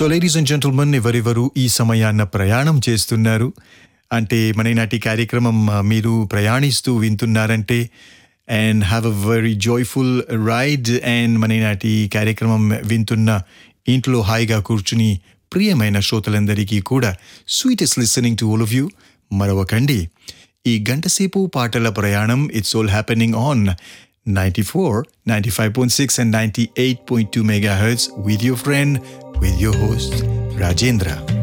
So ladies and gentleman ఎవరెవరు ఈ సమయాన్న ప్రయాణం చేస్తున్నారు అంటే మన ఈనాటి కార్యక్రమం ఆ, మీరు ప్రయాణిస్తూ వింటున్నారంటే and have a very joyful ride and మన ఈనాటి కార్యక్రమం వింటున్న ఇంట్లో హాయిగా కూర్చుని ప్రియమైన శ్రోతలందరికీ కూడా sweetest listening to all of you మరొకండి ఈ గంటసేపు పాటల ప్రయాణం it's all happening on 94, 95.6 and 98.2 megahertz with your friend, with your host, Rajendra.